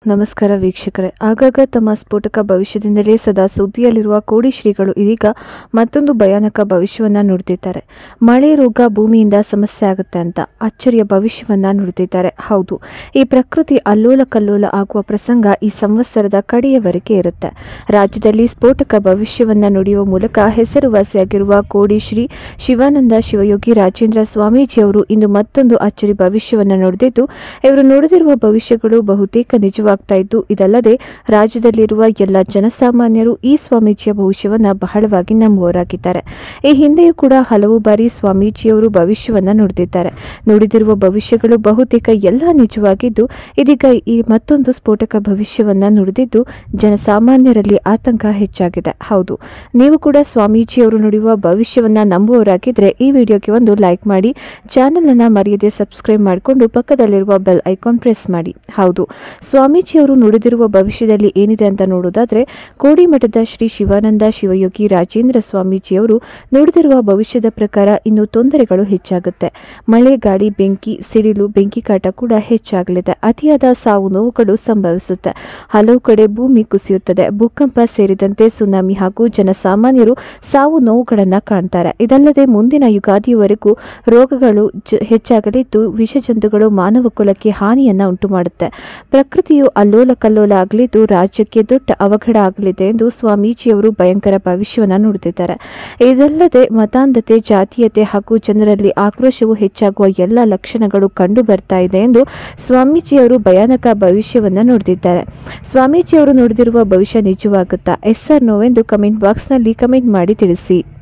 ನಮಸ್ಕಾರ ವೀಕ್ಷಕರೇ ಆಗಾಗ ತಮ್ಮ ಸ್ಫೋಟಕ ಭವಿಷ್ಯದಿಂದಲೇ ಸದಾ ಸುದ್ದಿಯಲ್ಲಿರುವ ಕೋಡಿ ಶ್ರೀಗಳು ಇದೀಗ ಮತ್ತೊಂದು ಭಯಾನಕ ಭವಿಷ್ಯವನ್ನ ನುಡಿದಿದ್ದಾರೆ ಮಳೆ ರೋಗ ಭೂಮಿಯಿಂದ ಸಮಸ್ಯೆ ಆಗುತ್ತೆ ಅಂತ ಅಚ್ಚರಿಯ ಭವಿಷ್ಯವನ್ನ ನುಡಿದಿದ್ದಾರೆ ಹೌದು ಈ ಪ್ರಕೃತಿ ಅಲ್ಲೋಲ ಕಲ್ಲೋಲ ಆಗುವ ಪ್ರಸಂಗ ಈ ಸಂವತ್ಸರದ ಕಡೆಯವರೆಗೆ ಇರುತ್ತೆ ರಾಜ್ಯದಲ್ಲಿ ಸ್ಫೋಟಕ ಭವಿಷ್ಯವನ್ನ ನುಡಿಯುವ ಮೂಲಕ ಹೆಸರುವಾಸಿಯಾಗಿರುವ ಕೋಡಿ ಶ್ರೀ ಶಿವಾನಂದ ಶಿವಯೋಗಿ ರಾಜೇಂದ್ರ ಸ್ವಾಮೀಜಿಯವರು ಇಂದು ಮತ್ತೊಂದು ಅಚ್ಚರಿ ಭವಿಷ್ಯವನ್ನ ನುಡಿದಿದ್ದು ಇವರು ನುಡಿದಿರುವ ಭವಿಷ್ಯಗಳು ಬಹುತೇಕ ನಿಜವಾಗ್ತಾ ಇದ್ದು ಇದಲ್ಲದೆ ರಾಜ್ಯದಲ್ಲಿರುವ ಎಲ್ಲ ಜನಸಾಮಾನ್ಯರು ಈ ಸ್ವಾಮೀಜಿಯ ಭವಿಷ್ಯವನ್ನ ಬಹಳವಾಗಿ ನಂಬುವವರಾಗಿದ್ದಾರೆ ಈ ಹಿಂದೆಯೂ ಕೂಡ ಹಲವು ಬಾರಿ ಸ್ವಾಮೀಜಿಯವರು ಭವಿಷ್ಯವನ್ನ ನುಡಿದಿದ್ದಾರೆ ನುಡಿದಿರುವ ಭವಿಷ್ಯಗಳು ಬಹುತೇಕ ಎಲ್ಲ ನಿಜವಾಗಿದ್ದು ಇದೀಗ ಈ ಮತ್ತೊಂದು ಸ್ಫೋಟಕ ಭವಿಷ್ಯವನ್ನ ನುಡಿದಿದ್ದು ಜನಸಾಮಾನ್ಯರಲ್ಲಿ ಆತಂಕ ಹೆಚ್ಚಾಗಿದೆ ಹೌದು ನೀವು ಕೂಡ ಸ್ವಾಮೀಜಿಯವರು ನುಡಿಯುವ ಭವಿಷ್ಯವನ್ನ ನಂಬುವವರಾಗಿದ್ರೆ ಈ ವಿಡಿಯೋಗೆ ಒಂದು ಲೈಕ್ ಮಾಡಿ ಚಾನೆಲ್ ಅನ್ನ ಮರೆಯದೆ ಸಬ್ಸ್ಕ್ರೈಬ್ ಮಾಡಿಕೊಂಡು ಪಕ್ಕದಲ್ಲಿರುವ ಬೆಲ್ ಐಕಾನ್ ಪ್ರೆಸ್ ಮಾಡಿ ಹೌದು ಸ್ವಾಮೀಜಿಯವರು ನುಡಿದಿರುವ ಭವಿಷ್ಯದಲ್ಲಿ ಏನಿದೆ ಅಂತ ನೋಡೋದಾದ್ರೆ ಕೋಡಿಮಠದ ಶ್ರೀ ಶಿವಾನಂದ ಶಿವಯೋಗಿ ರಾಜೇಂದ್ರ ಸ್ವಾಮೀಜಿಯವರು ನುಡಿದಿರುವ ಭವಿಷ್ಯದ ಪ್ರಕಾರ ಇನ್ನು ತೊಂದರೆಗಳು ಹೆಚ್ಚಾಗುತ್ತೆ ಮಳೆ ಗಾಳಿ ಬೆಂಕಿ ಸಿಡಿಲು ಬೆಂಕಿ ಕಾಟ ಕೂಡ ಹೆಚ್ಚಾಗಲಿದೆ ಅತಿಯಾದ ಸಾವು ನೋವುಗಳು ಸಂಭವಿಸುತ್ತೆ ಹಲವು ಕಡೆ ಭೂಮಿ ಕುಸಿಯುತ್ತದೆ ಭೂಕಂಪ ಸೇರಿದಂತೆ ಸುನಾಮಿ ಹಾಗೂ ಜನಸಾಮಾನ್ಯರು ಸಾವು ನೋವುಗಳನ್ನು ಕಾಣ್ತಾರೆ ಇದಲ್ಲದೆ ಮುಂದಿನ ಯುಗಾದಿಯವರೆಗೂ ರೋಗಗಳು ಜ- ಹೆಚ್ಚಾಗಲಿದ್ದು ವಿಷಜಂತುಗಳು ಮಾನವ ಕುಲಕ್ಕೆ ಹಾನಿಯನ್ನ ಉಂಟು ಮಾಡುತ್ತೆ ಪ್ರಕೃತಿಯು ಅಲ್ಲೋಲ ಕಲ್ಲೋಲ ಆಗಲಿದ್ದು ರಾಜ್ಯಕ್ಕೆ ದೊಡ್ಡ ಅವಘಡ ಆಗಲಿದೆ ಎಂದು ಸ್ವಾಮೀಜಿಯವರು ಭಯಂಕರ ಭವಿಷ್ಯವನ್ನ ನುಡಿದಿದ್ದಾರೆ ಇದಲ್ಲದೆ ಮತಾಂಧತೆ ಜಾತೀಯತೆ ಹಾಗೂ ಜನರಲ್ಲಿ ಆಕ್ರೋಶವು ಹೆಚ್ಚಾಗುವ ಎಲ್ಲ ಲಕ್ಷಣಗಳು ಕಂಡು ಬರ್ತಾ ಇದೆ ಎಂದು ಸ್ವಾಮೀಜಿಯವರು ಭಯಾನಕ ಭವಿಷ್ಯವನ್ನ ನುಡಿದಿದ್ದಾರೆ ಸ್ವಾಮೀಜಿಯವರು ನುಡಿದಿರುವ ಭವಿಷ್ಯ ನಿಜವಾಗುತ್ತಾ ಎಸ್ ಆರ್ ನೋ ಎಂದು ಕಮೆಂಟ್ ಬಾಕ್ಸ್ನಲ್ಲಿ ಕಮೆಂಟ್ ಮಾಡಿ ತಿಳಿಸಿ